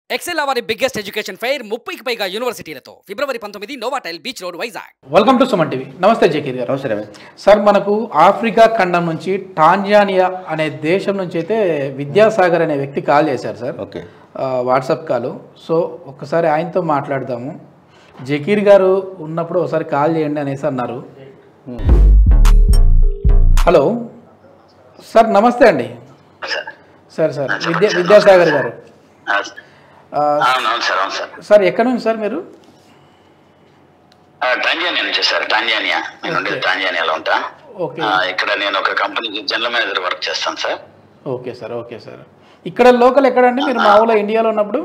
XL వారి biggest education fair ముప్పైకి పైగా యూనివర్సిటీలతో ఫిబ్రవరి పంతొమ్మిది Novotel beach road Vizag welcome to Suman TV నమస్తే జకీర్ గారు నమస్తే రమేష్ సార్ మనకు ఆఫ్రికా ఖండం నుంచి టాంజానియా అనే దేశం నుంచి అయితే విద్యాసాగర్ అనే వ్యక్తి కాల్ చేశారు సార్ ఓకే ఆ, వాట్సాప్ కాల్ సో ఒక్కసారి ఆయనతో మాట్లాడదాము జకీర్ గారు ఉన్నప్పుడు ఒకసారి కాల్ చేయండి అనేసి అన్నారు హలో సార్ నమస్తే అండి సార్ సార్ విద్యా విద్యాసాగర్ గారు ఆ, అవును అవును సార్ అవును సార్ సార్ ఎక్కడ నుంచి సార్ మీరు ఆ, టాంజానియా నుంచి సార్ టాంజానియా నేను ఉండేది టాంజానియాలో ఉంటా ఓకే ఆ, ఇక్కడ నేను ఒక కంపెనీకి జనరల్ మేనేజర్ వర్క్ చేస్తాను sir okay sir okay sir ఇక్కడ లోకల్ ఎక్కడండి మీరు మామూలుగా ఇండియాలో ఉన్నప్పుడు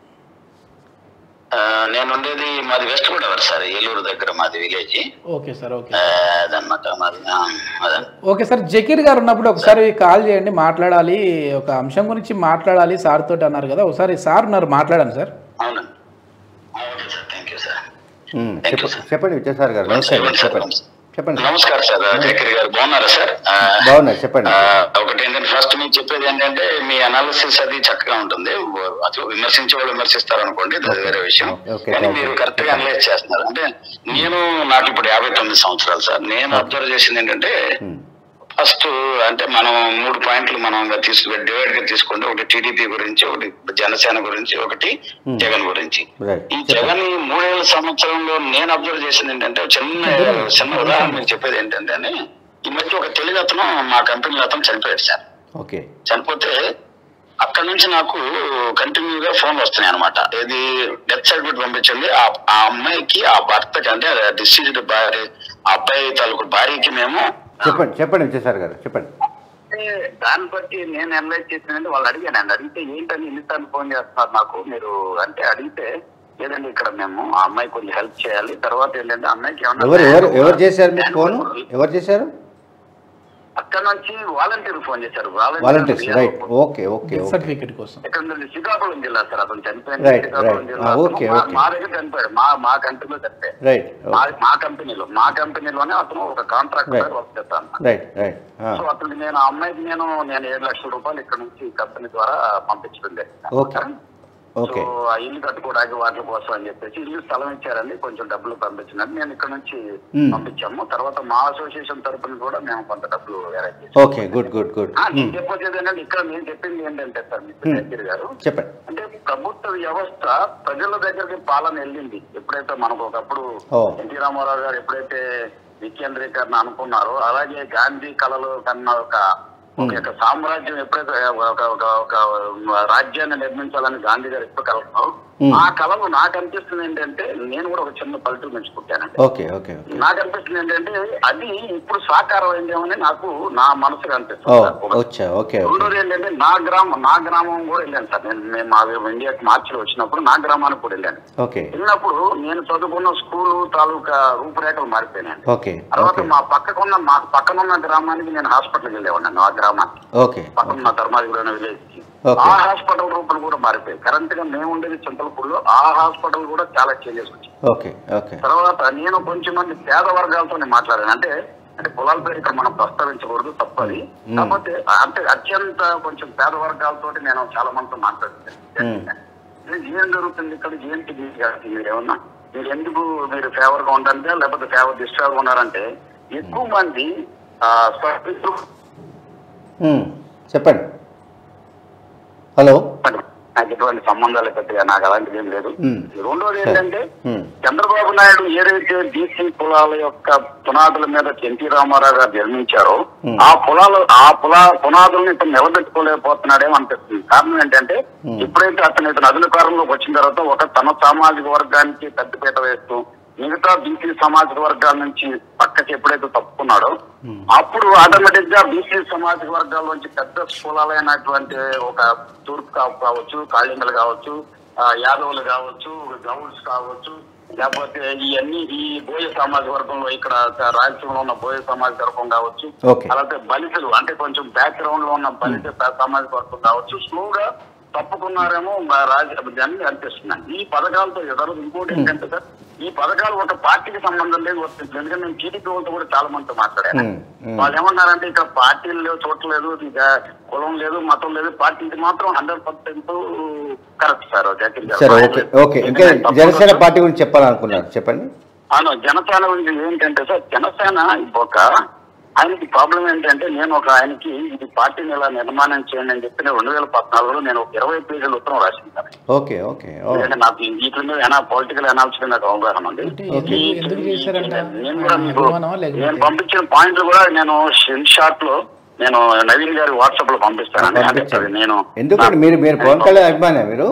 ఆ, నేను ఉండేది మాది వెస్ట్ గోదావరి సార్ ఏలూరు దగ్గర మాది విలేజ్ ఓకే సార్ ఓకే అదనమాట మాది ఆ, అదన్ ఓకే సార్ జకీర్ గారు ఉన్నప్పుడు ఒకసారి కాల్ చేయండి మాట్లాడాలి ఒక అంశం గురించి మాట్లాడాలి సార్ తోటి అన్నారు కదా ఒకసారి సార్ ఉన్నారు మాట్లాడండి సార్ అవునండి ఆ, okay sir thank you sir um, Thank you, చెప్ప- sir. చెప్పండి విద్యాసాగర్ గారు నమస్తే అండి చెప్పండి చెప్పండి సార్. నమస్కారం సార్ జయకర్ గారు బాగున్నారా సార్ ఆ, బాగున్నారు చెప్పండి ఆ, ఒకటి ఏంటంటే ఫస్ట్ మీకు చెప్పేది ఏంటంటే మీ అనాలిసిస్ అది చక్కగా ఉంటుంది అసలు విమర్శించే వాళ్ళు విమర్శిస్తారు అనుకోండి అది వేరే విషయం Okay, కానీ thank you. మీరు కరెక్ట్ గా అనలైజ్ చేస్తున్నారు అంటే నేను నాకు ఇప్పుడు యాభై తొమ్మిది సంవత్సరాలు సార్ నేను అబ్జర్వ్ చేసింది ఏంటంటే ఉమ్, ఫస్ట్ అంటే మనం మూడు పాయింట్లు మనం తీసుకు డివైడ్ గా తీసుకుంటే ఒకటి టీడీపీ గురించి ఒకటి జనసేన గురించి ఒకటి Hmm. జగన్ గురించి Right. ఈ జగన్ ఈ మూడేళ్ల సంవత్సరంలో నేను అబ్జర్వ్ చేసింది ఏంటంటే ఒక చిన్న చిన్న ఉదాహరణ మీకు చెప్పేది ఏంటంటే ఈ మధ్య ఒక తెలుగు అతను మా కంపెనీలో అతను చనిపోయాడు సార్ ఓకే చనిపోతే అక్కడ నుంచి నాకు కంటిన్యూగా ఫోన్ వస్తున్నాయి అనమాట ఇది డెత్ సర్టిఫికేట్ పంపించండి ఆ ఆ అమ్మాయికి ఆ భర్తకి అంటే డిసీజ్డ్ భార్య ఆ అబ్బాయి తాలూకు భార్యకి మేము చెప్పండి చెప్పండి విద్యాసాగర్ గారు చెప్పండి అంటే దాన్ని బట్టి నేను అనలైజ్ చేసినంటే వాళ్ళు అడిగానండి అడిగితే ఏంటని ఎన్నిసార్లు ఫోన్ చేస్తున్నారు నాకు మీరు అంటే అడిగితే లేదండి ఇక్కడ మేము ఆ అమ్మాయి కొంచెం హెల్ప్ చేయాలి తర్వాత ఏంటంటే అమ్మాయికి ఏమన్నా ఎవరు ఎవరు ఎవరు చేశారు మీకు ఫోన్ ఎవరు చేశారు అక్కడ నుంచి వాలంటీర్ ఫోన్ చేశారు volunteers right okay okay okay certificate కోసం ఇక్కడ నుండి శ్రీకాకుళం జిల్లా సార్ అతను చనిపోయింది Right, శ్రీకాకుళం right. జిల్లా Ah, అతను okay, మా- okay. మా దగ్గర చనిపోయాడు మా మా కంపెనీలో చనిపోయాడు రైట్ మా మా కంపెనీలో మా కంపెనీలోనే అతను ఒక కాంట్రాక్ట్ Right. వర్క్ చేస్తాను రైట్ రైట్ సో అతను నేను ఆ అమ్మాయికి నేను నేను ఏడు లక్షల రూపాయలు ఇక్కడ నుంచి కంపెనీ ద్వారా పంపించడం జరిగింది. ఓకే ఓకే సో ఆ ఇల్లు కట్టుకోవడానికి వాటి కోసం అని చెప్పేసి ఇల్లు స్థలం ఇచ్చారండి కొంచెం డబ్బులు పంపించినట్టు నేను ఇక్కడ నుంచి Hmm. పంపించాము తర్వాత మా అసోసియేషన్ తరపున కూడా మేము కొంత డబ్బులు అరేంజ్ చేసాము ఓకే గుడ్ గుడ్ గుడ్ ఆ, నేను చెప్పొచ్చేది ఏంటంటే ఇక్కడ నేను చెప్పింది ఏంటంటే సార్ మీకు Hmm. జగీర్ గారు చెప్పండి అంటే ప్రభుత్వ వ్యవస్థ ప్రజల దగ్గరికి పాలన వెళ్ళింది ఎప్పుడైతే మనకు ఒకప్పుడు Oh. ఎన్టీ రామారావు గారు ఎప్పుడైతే వికేంద్రీకరణ అనుకున్నారో అలాగే గాంధీ కళలు కన్నా ఒక ఒక యొక్క సామ్రాజ్యం ఎప్పుడైతే ఒక ఒక ఒక రాజ్యాన్ని నిర్మించాలని గాంధీ గారు ఎప్పుడు కలరు Hmm. ఆ కళలు నాకు అనిపిస్తుంది ఏంటంటే నేను కూడా ఒక చిన్న పల్లెటూరు నుంచి పుట్టానండి ఓకే ఓకే ఓకే నాకు అనిపిస్తుంది ఏంటంటే అది ఇప్పుడు సాకారం అయిందేమని నాకు నా మనసుకు ఓ అనిపిస్తుంది సార్. ఒక వచ్చా ఓకే ఓకే రెండోది ఏంటంటే నా గ్రామం నా గ్రామం కూడా వెళ్ళాను సార్ నేను మేము మా ఇండియాకి మార్చిలో వచ్చినప్పుడు నా గ్రామానికి కూడా వెళ్ళాను ఓకే వెళ్ళినప్పుడు నేను చదువుకున్న స్కూలు తాలూకా రూపురేఖలు మారిపోయినాయి ఓకే తర్వాత ఓకే మా పక్కకున్న మా పక్కనున్న గ్రామానికి నేను హాస్పిటల్కి వెళ్ళేవాడిని ఆ గ్రామానికి ఓకే పక్కన ధర్మాధిగురైన విలేజ్ కి Okay. ఆ హాస్పిటల్ రూపులు కూడా మారిపోయాయి కరెంట్ గా మేము ఉండేది చింతలపూడిలో ఆ హాస్పిటల్ కూడా చాలా చేంజెస్ వచ్చాయి ఓకే ఓకే తర్వాత నేను కొంచెం మంది పేద వర్గాలతో మాట్లాడాను అంటే అంటే కులాల పేరు ఇక్కడ మనం ప్రస్తావించకూడదు తప్పది Hmm. కాకపోతే అంటే అత్యంత కొంచెం పేద వర్గాలతో నేను చాలా మందితో మాట్లాడాను Hmm. ఏం జరుగుతుంది ఇక్కడ ఏంటి మీరు ఏమన్నా మీరు ఎందుకు మీరు ఫేవర్ గా ఉండాలంటే లేకపోతే ఫేవర్ డిస్టర్బ్ ఉన్నారంటే ఎక్కువ మంది ఆ, స్వతంత్రులు ఉమ్, చెప్పండి హలో నాకు ఎటువంటి సంబంధాలు పెద్దగా నాకు అలాంటిది ఏం లేదు Hmm. రెండోది ఏంటంటే ఉమ్, చంద్రబాబు నాయుడు ఏదైతే బీసీ కులాల యొక్క పునాదుల మీద ఎన్టీ రామారావు గారు నిర్మించారో Hmm. ఆ కులాలు ఆ పులా పునాదులను ఇప్పుడు నిలబెట్టుకోలేకపోతున్నాడేమో అనిపిస్తుంది కారణం ఏంటంటే Hmm. ఎప్పుడైతే అతను ఇతను అధికారంలోకి వచ్చిన తర్వాత ఒక తన సామాజిక వర్గానికి పెద్దపీట వేస్తూ మిగతా బీసీ సామాజిక వర్గాల నుంచి పక్కకి ఎప్పుడైతే తప్పుకున్నాడో Hmm. అప్పుడు ఆటోమేటిక్ గా బీసీ సామాజిక వర్గాల నుంచి పెద్ద కులాలైనటువంటి ఒక తూర్పు కాపు కావచ్చు కాళింగలు కావచ్చు ఆ, యాదవులు కావచ్చు గౌడ్స్ కావచ్చు లేకపోతే ఇవన్నీ ఈ బోయ సామాజిక వర్గంలో ఇక్కడ రాయలసీమలో ఉన్న బోయ సామాజిక వర్గం కావచ్చు Okay. అలాగే బలితులు అంటే కొంచెం బ్యాక్గ్రౌండ్ లో ఉన్న బలిత సామాజిక వర్గం కావచ్చు స్లోగా తప్పుకున్నారేమో మా రాజ అని అనిపిస్తుంది ఈ పథకాలతో ఎదురు ఇంకోటి ఏంటంటే సార్ ఈ పథకాలు ఒక పార్టీకి సంబంధం లేదు వర్తించలేదు ఎందుకంటే నేను టీడీపీ వాళ్ళతో కూడా చాలా మందితో మాట్లాడాను ఉమ్, ఉమ్. వాళ్ళు ఏమన్నారంటే ఇక్కడ పార్టీలు లేవు చూడలేదు ఇక కులం లేదు మతం లేదు పార్టీ ఇది మాత్రం hundred percent correct sir Jagan garu. సరే ఓకే ఓకే ఇంకా జనసేన పార్టీ గురించి చెప్పాలనుకున్నారు చెప్పండి అవును జనసేన గురించి ఏంటంటే సార్ జనసేన ఒక ఆయనకి ప్రాబ్లం ఏంటంటే నేను ఒక ఆయనకి ఇది పార్టీని ఇలా నిర్మాణం చేయండి అని చెప్పి నేను రెండు వేల పద్నాలుగులో నేను ఒక ఇరవై పేజీల ఉత్తరం రాసింది సార్ ఓకే ఓకే ఓ ఎందుకంటే నాకు వీటి మీద ఏనా పొలిటికల్ అనాలిసిస్ నాకు అవగాహన ఉంది అంటే ఎందుకు- ఈ- ఎందుకు చేశారంట? నేను కూడా మీకు అభిమానమా లేకపోతే? నేను పంపించిన పాయింట్లు కూడా నేను స్క్రీన్ షాట్ లో నేను నవీన్ గారి వాట్సాప్ లో పంపిస్తానండి అంటే పంపించండి. అది నేను ఎందుకండి మీరు మీరు పవన్ కళ్యాణ్ అభిమానే మీరు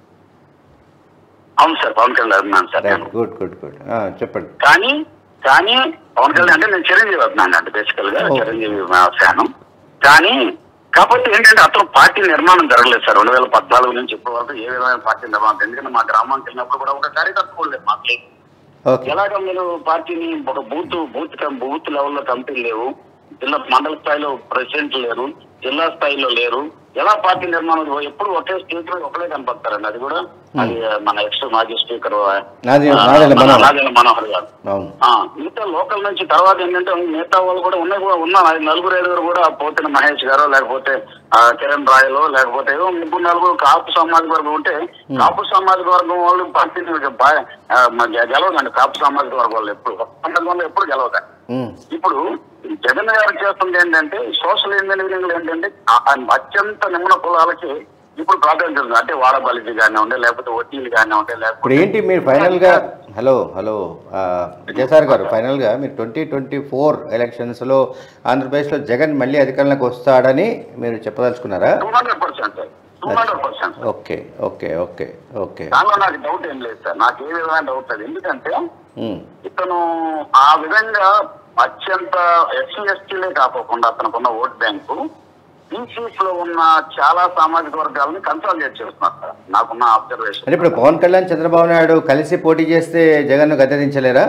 అవును సార్ పవన్ కళ్యాణ్ అభిమాన్ సార్ నేను గుడ్ గుడ్ గుడ్ చెప్పండి కానీ కానీ పవన్ కళ్యాణ్ అంటే నేను చిరంజీవి అభిమాని అంటే బేసికల్ గా ఓ. చిరంజీవి ఫ్యాను కానీ కాకపోతే ఏంటంటే అతను పార్టీ నిర్మాణం జరగలేదు సార్ రెండు వేల పద్నాలుగు నుంచి ఇప్పటి వరకు ఏ విధమైన పార్టీ నిర్మాణం ఎందుకంటే మా గ్రామానికి వెళ్ళినప్పుడు కూడా ఒక కార్యకర్త కూడా లేదు మాకు లేదు. ఓకే ఎలాగ మీరు పార్టీని ఒక బూత్ బూత్ కం- బూత్ లెవెల్లో కమిటీలు లేవు జిల్లా మండల స్థాయిలో ప్రెసిడెంట్ లేరు జిల్లా స్థాయిలో లేరు ఎలా పార్టీ నిర్మాణం ఎప్పుడు ఒకే స్పీకర్ ఒకలే కనపడతారండి అది కూడా అది మన ఎక్స్ మాజీ స్పీకర్ నాది- నాదెళ్ల మనోహర్. నాదెళ్ల మనోహర్ గారు అవును ఆ, మిగతా లోకల్ నుంచి తర్వాత ఏంటంటే మిగతా వాళ్ళు కూడా ఉన్నాయి కూడా ఉన్నారు ఐదు నలుగురు ఐదుగురు కూడా పోతిన మహేష్ గారు లేకపోతే ఆ, కిరణ్ రాయలు లేకపోతే ఏదో ముగ్గురు నలుగురు కాపు సామాజిక వర్గం ఉంటే కాపు సామాజిక వర్గం వాళ్ళు పార్టీని బా- ఆ, మ- గెలవదండి కాపు సామాజిక వర్గం వాళ్ళు ఎప్పుడు సందర్భంలో ఎప్పుడు గెలవదండి ఉమ్, ఇప్పుడు జగన్ గారు చేస్తుంది ఏంటంటే సోషల్ ఇంజనీరింగ్ ఏంటంటే ఆ- ఆ అత్యంత నిమ్న కులాలకి ఇప్పుడు ప్రాధాన్యత ఉంది అంటే వాడబలిజీ కానివ్వండి లేకపోతే వడ్డీలు కానివ్వండి ఇప్పుడు లేకపోతే ఏంటి మీరు ఫైనల్గా హలో హలో ఆ, విజయసార్ గారు ఫైనల్గా మీరు ట్వంటీ ట్వంటీ ఫోర్ ఎలక్షన్స్లో ఆంధ్రప్రదేశ్లో జగన్ మళ్ళీ అధికారంలోకి వస్తాడని మీరు చెప్పదలుచుకున్నారా two hundred percent sir two hundred percent okay okay okay okay దానిలో నాకు డౌట్ ఏం లేదు సార్ నాకు ఏ విధమైన డౌట్ లేదు ఎందుకంటే ఉమ్, ఇతను ఆ విధంగా అత్యంత ఎస్సీ ఎస్టీలే కాకోకుండా అతనుకున్న ఓట్ బ్యాంకు బీసీస్ లో ఉన్న చాలా సామాజిక వర్గాలని కన్సాలిడేట్ చేస్తున్నారు సార్ నాకున్న అంటే అబ్జర్వేషన్ ఇప్పుడు పవన్ కళ్యాణ్ చంద్రబాబు నాయుడు కలిసి పోటీ చేస్తే జగన్ను గద్దెదించలేరా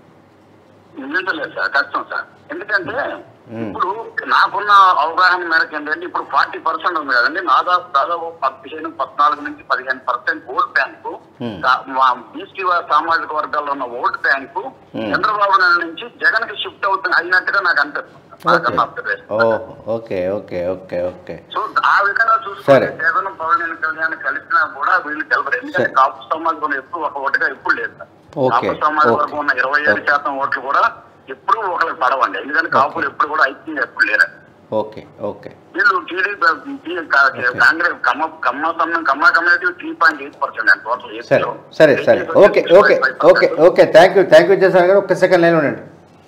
నిజంటలేదు సార్ కష్టం సార్ ఎందుకంటే మ్మ్. ఇప్పుడు నాకున్న అవగాహన మేరకు ఏంటంటే ఇప్పుడు ఫార్టీ పర్సెంట్ ఉంది కదండి దాదాపు దాదాపు పదిహేను పద్నాలుగు నుంచి పదిహేను పర్సెంట్ ఓట్ బ్యాంకు మ్మ్. బీసీ సామాజిక వర్గాల్లో ఉన్న ఓట్ బ్యాంకు మ్మ్. చంద్రబాబు నాయుడు నుంచి జగన్ కి షిఫ్ట్ అవుతుంది అయినట్టుగా నాకు అనిపిస్తుంది నాకన్న ఓకే observation. ఓ okay okay okay okay so ఆ విధంగా సరే. చూసుకుంటే జగన్ పవన్ కళ్యాణ్ కలిసినా కూడా వీళ్ళు గెలవరు ఎందుకంటే సరే. కాపు సమాజం ఎప్పుడు ఒక ఓటుగా ఎప్పుడు లేదు సార్. ఓకే, కాపు సమాజ ఓకే. వర్గం ఉన్న ఇరవై ఏడు ఓకే. శాతం ఓట్లు కూడా ఎప్పుడు ఒకరికి పడవండి ఎందుకంటే కాపులు ఎప్పుడు కూడా ఐక్యంగా ఎప్పుడు లేరు ఓకే ఓకే వీళ్ళు టీడీపీ కాంగ్రెస్ కమ్మ కమ్మ సమ్మ- Kamma community three point eight percent అండి టోటల్ సరే సరే సరే okay okay okay okay thank you thank you Vijaya sir garu ఒక్క సెకండ్ లైన్ ఉండండి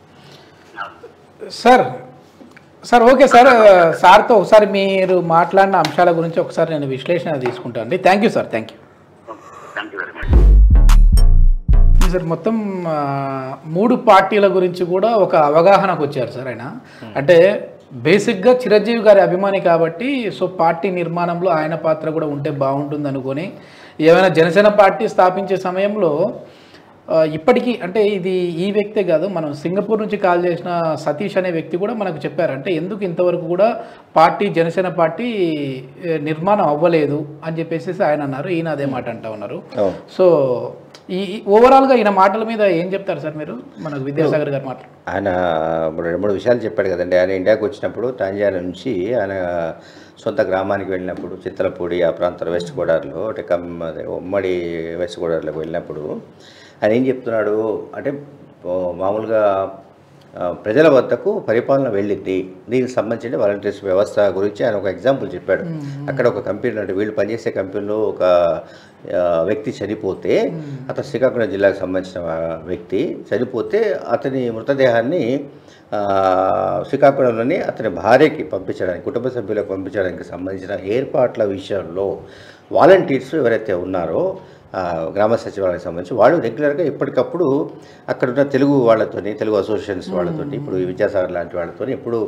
సార్ సార్ ఓకే సార్ సార్తో ఒకసారి మీరు మాట్లాడిన అంశాల గురించి ఒకసారి నేను విశ్లేషణ తీసుకుంటాను అండి thank you sir thank you thank you very much sir మొత్తం ఆ, మూడు పార్టీల గురించి కూడా ఒక అవగాహనకు వచ్చారు సార్ ఆయన అంటే బేసిక్గా చిరంజీవి గారి అభిమాని కాబట్టి సో పార్టీ నిర్మాణంలో ఆయన పాత్ర కూడా ఉంటే బాగుంటుంది అనుకొని ఏమైనా జనసేన పార్టీ స్థాపించే సమయంలో ఆ, ఇప్పటికీ అంటే ఇది ఈ వ్యక్తే కాదు మనం సింగపూర్ నుంచి కాల్ చేసిన సతీష్ అనే వ్యక్తి కూడా మనకు చెప్పారు అంటే ఎందుకు ఇంతవరకు కూడా పార్టీ జనసేన పార్టీ ఏ, నిర్మాణం అవ్వలేదు అని చెప్పేసి ఆయన అన్నారు ఈయన అదే మాట అంటా ఉన్నారు అవును సో ఈ ఈ ఓవరాల్గా ఈయన మాటల మీద ఏం చెప్తారు సార్ మీరు మనకు విద్యాసాగర్ గారి మాటలు ఆయన ఇప్పుడు రెండు మూడు విషయాలు చెప్పాడు కదండి ఆయన ఇండియాకి వచ్చినప్పుడు తాంజానియా నుంచి ఆయన సొంత గ్రామానికి వెళ్ళినప్పుడు చిత్తలపూడి ఆ ప్రాంతం వెస్ట్ గోదావరిలో అంటే కమ్ అదే ఉమ్మడి వెస్ట్ గోదావరిలోకి వెళ్ళినప్పుడు ఆయన ఏం చెప్తున్నాడు అంటే ఓ మామూలుగా ఆ, ప్రజల వద్దకు పరిపాలన వెళ్ళింది దీనికి సంబంధించిన వాలంటీర్స్ వ్యవస్థ గురించి ఆయన ఒక ఎగ్జాంపుల్ చెప్పాడు అక్కడ ఒక కంపెనీ అంటే వీళ్ళు పనిచేసే కంపెనీలో ఒక ఆ, వ్యక్తి చనిపోతే అతను శ్రీకాకుళం జిల్లాకు సంబంధించిన వ్యక్తి చనిపోతే అతని మృతదేహాన్ని ఆ, శ్రీకాకుళంలోని అతని భార్యకి పంపించడానికి కుటుంబ సభ్యులకు పంపించడానికి సంబంధించిన ఏర్పాట్ల విషయంలో వాలంటీర్స్ ఎవరైతే ఉన్నారో ఆ, గ్రామ సచివాలయానికి సంబంధించి వాళ్ళు రెగ్యులర్గా ఎప్పటికప్పుడు అక్కడ ఉన్న తెలుగు వాళ్ళతోని తెలుగు అసోసియేషన్స్ వాళ్ళతోని ఇప్పుడు ఈ విద్యాసాగర్ లాంటి వాళ్ళతోని ఇప్పుడు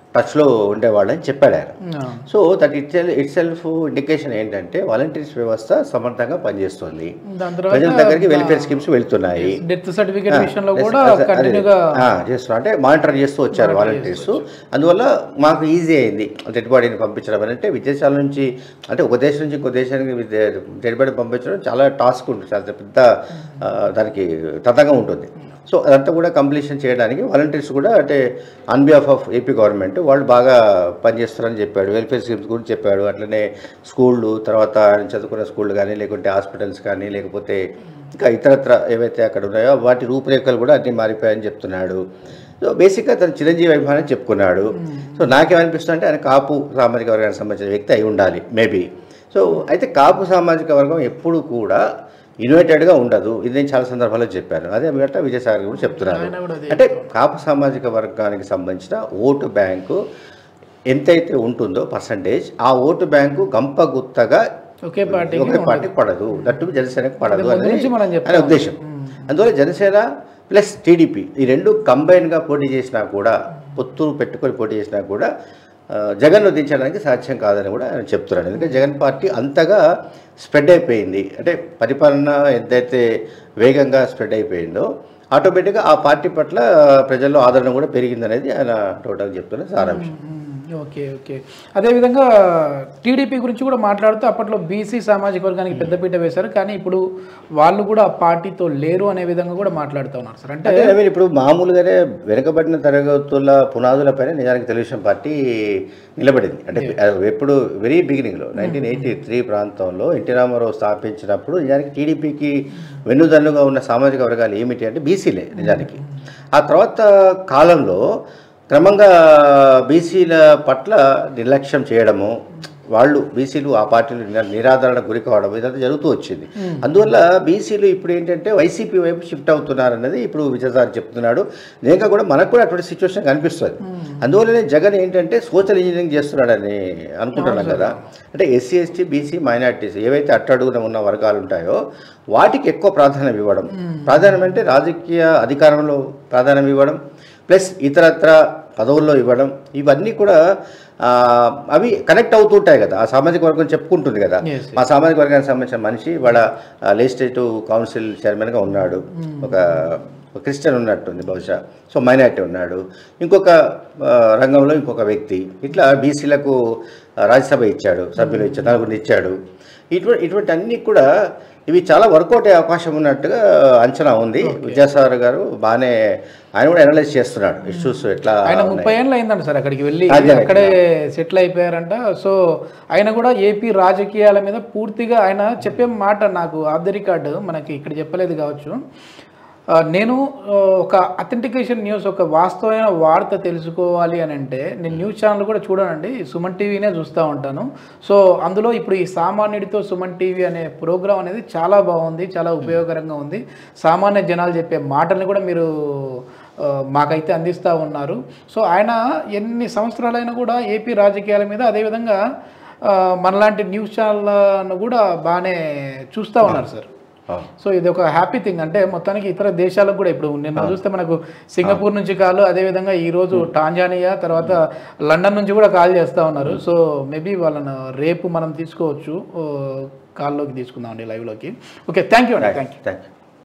టచ్లో ఉండేవాళ్ళని చెప్పాడు ఆయన ఆ. So that it itself indication ఏంటంటే వాలంటీర్స్ వ్యవస్థ సమర్థంగా పనిచేస్తుంది దాని తర్వాత ప్రజల దగ్గరికి వెల్ఫేర్ స్కీమ్స్ వెళ్తున్నాయి డెత్ సర్టిఫికేట్ విషయంలో Yes, కూడా అదే, కంటిన్యూగా ఆ, చేస్తున్నారు అంటే మానిటర్ చేస్తూ వచ్చారు వాలంటీర్స్ అందువల్ల మాకు ఈజీ అయింది డెడ్ బాడీని పంపించడం అని అంటే విదేశాల నుంచి అంటే ఒక దేశం నుంచి ఇంకో దేశానికి డెడ్ బాడీ పంపించడం చాలా టాస్క్ ఉంటుంది చాలా పెద్ద ఆ, దానికి తతంగం ఉంటుంది సో అదంతా కూడా కంప్లీషన్ చేయడానికి వాలంటీర్స్ కూడా అంటే on behalf of AP government వాళ్ళు బాగా పనిచేస్తారని చెప్పాడు వెల్ఫేర్ స్కీమ్స్ గురించి చెప్పాడు అట్లనే స్కూళ్ళు తర్వాత ఆయన చదువుకున్న స్కూళ్ళు కానీ లేకుంటే హాస్పిటల్స్ కానీ లేకపోతే ఇంకా ఇతరత్ర ఏవైతే అక్కడ ఉన్నాయో వాటి రూపురేఖలు కూడా అన్నీ మారిపోయాయని చెప్తున్నాడు సో బేసిక్గా తను చిరంజీవి అభిమానం చెప్పుకున్నాడు సో నాకేమనిపిస్తుంది అంటే ఆయన కాపు సామాజిక వర్గానికి సంబంధించిన వ్యక్తి అయి ఉండాలి మేబీ సో అయితే కాపు సామాజిక వర్గం ఎప్పుడు కూడా యునైటెడ్గా ఉండదు ఇది నేను చాలా సందర్భాల్లో చెప్పాను అదే మిగతా విజయసాగర్ కూడా చెప్తున్నారు ఆయన కూడా అదే అంటే కాపు సామాజిక వర్గానికి సంబంధించిన ఓటు బ్యాంకు ఎంతైతే ఉంటుందో పర్సంటేజ్ ఆ ఓటు బ్యాంకు గంపగుత్తగా ఒకే పార్టీకి ఒకే పార్టీకి పడదు దట్టు జనసేనకు పడదు ముందు అనేది నుంచి మనం ఆయన చెప్తాం. ఉద్దేశం అందువల్ల జనసేన ప్లస్ టీడీపీ ఈ రెండు కంబైన్గా పోటీ చేసినా కూడా పొత్తు పెట్టుకొని పోటీ చేసినా కూడా ఆ, జగన్ను దించడానికి సాధ్యం కాదని కూడా ఆయన చెప్తున్నాడు ఎందుకంటే జగన్ పార్టీ అంతగా స్ప్రెడ్ అయిపోయింది అంటే పరిపాలన ఎంతైతే వేగంగా స్ప్రెడ్ అయిపోయిందో ఆటోమేటిక్గా ఆ పార్టీ పట్ల ప్రజల్లో ఆదరణ కూడా పెరిగిందనేది ఆయన టోటల్గా చెప్తున్న సారాంశం మ్మ్. ఓకే ఓకే అదేవిధంగా టీడీపీ గురించి కూడా మాట్లాడుతూ అప్పట్లో బీసీ సామాజిక వర్గానికి పెద్దపీట వేశారు కానీ ఇప్పుడు వాళ్ళు కూడా ఆ పార్టీతో లేరు అనే విధంగా కూడా మాట్లాడుతూ ఉన్నారు సార్ అంటే అంటే నవీన్ ఇప్పుడు మామూలుగానే వెనుకబడిన తరగతుల పునాదులపైన నిజానికి తెలుగుదేశం పార్టీ నిలబడింది అంటే అది ఎప్పుడు వెరీ బిగినింగ్లో నైన్టీన్ ఎయిటీ త్రీ ప్రాంతంలో ఎన్టీ రామారావు స్థాపించినప్పుడు నిజానికి టీడీపీకి వెన్నుదన్నుగా ఉన్న సామాజిక వర్గాలు ఏమిటి అంటే బీసీలే నిజానికి ఆ తర్వాత కాలంలో క్రమంగా బీసీల పట్ల నిర్లక్ష్యం చేయడము వాళ్ళు బీసీలు ఆ పార్టీలు నిరా- నిరాదరణ గురి కావడం ఇదంతా జరుగుతూ వచ్చింది అందువల్ల బీసీలు ఇప్పుడు ఏంటంటే వైసీపీ వైపు షిఫ్ట్ అవుతున్నారన్నది ఇప్పుడు విజయసారి చెప్తున్నాడు నిజంగా కూడా మనకు కూడా అటువంటి సిచ్యువేషన్ కనిపిస్తుంది అందువల్లనే జగన్ ఏంటంటే సోషల్ ఇంజనీరింగ్ చేస్తున్నాడని అనుకుంటున్నాం కదా అంటే ఎస్సీ ఎస్టీ బీసీ మైనార్టీస్ ఏవైతే అట్టడుగున ఉన్న వర్గాలు ఉంటాయో వాటికి ఎక్కువ ప్రాధాన్యం ఇవ్వడం ప్రాధాన్యం అంటే రాజకీయ అధికారంలో ప్రాధాన్యం ఇవ్వడం ప్లస్ ఇతరత్ర పదవుల్లో ఇవ్వడం ఇవన్నీ కూడా ఆ, అవి కనెక్ట్ అవుతుంటాయి కదా ఆ సామాజిక వర్గం చెప్పుకుంటుంది కదా Yes, మా సామాజిక వర్గానికి సంబంధించిన మనిషి వాళ్ళ లెజిస్లేటివ్ కౌన్సిల్ చైర్మన్గా ఉన్నాడు ఒక ఒక క్రిస్టియన్ ఉన్నట్టుంది బహుశా సో మైనార్టీ ఉన్నాడు ఇంకొక ఆ, రంగంలో ఇంకొక వ్యక్తి ఇట్లా బీసీలకు రాజ్యసభ ఇచ్చాడు సభ్యులు ఇచ్చాడు నలుగురిని ఇచ్చాడు ఇటువంటి ఇటువంటి అన్నీ కూడా ఇవి చాలా వర్కౌట్ అయ్యే అవకాశం ఉన్నట్టుగా అంచనా ఉంది విద్యాసాగర్ గారు బాగానే ఆయన కూడా అనలైజ్ చేస్తున్నాడు ఇష్యూస్ ఎట్లా ఆయన ఉన్నాయి. ముప్పై ఏళ్ళు అయిందంట సార్ అక్కడికి వెళ్ళి అదే, అక్కడే సెటిల్ అయిపోయారంట సో ఆయన కూడా ఏపీ రాజకీయాల మీద పూర్తిగా ఆయన చెప్పే మాట నాకు ఆఫ్ ది రికార్డు మనకి ఇక్కడ చెప్పలేదు కావచ్చు ఆ, నేను ఆ, ఒక అథెంటికేషన్ న్యూస్ ఒక వాస్తవమైన వార్త తెలుసుకోవాలి అని అంటే నేను న్యూస్ ఛానల్ కూడా చూడనండి సుమన్ టీవీనే చూస్తూ ఉంటాను సో అందులో ఇప్పుడు ఈ సామాన్యుడితో సుమన్ టీవీ అనే ప్రోగ్రాం అనేది చాలా బాగుంది చాలా ఉపయోగకరంగా ఉంది సామాన్య జనాలు చెప్పే మాటల్ని కూడా మీరు ఆ, మాకైతే అందిస్తూ ఉన్నారు సో ఆయన ఎన్ని సంవత్సరాలైనా కూడా ఏపీ రాజకీయాల మీద అదేవిధంగా ఆ, మనలాంటి న్యూస్ ఛానళ్ళను కూడా బాగానే చూస్తూ ఉన్నారు సార్ అవును. సో ఇది ఒక హ్యాపీ థింగ్ అంటే మొత్తానికి ఇతర దేశాలకు కూడా ఇప్పుడు నిన్న చూస్తే మనకు సింగపూర్ నుంచి కాల్ అదేవిధంగా ఈ రోజు టాంజానియా తర్వాత లండన్ నుంచి కూడా కాల్ చేస్తూ ఉన్నారు సో మేబీ వాళ్ళను రేపు మనం తీసుకోవచ్చు ఓ, కాల్లోకి తీసుకుందామండి లైవ్లోకి ఓకే థ్యాంక్ యూ అండి థ్యాంక్ యూ థ్యాంక్ యూ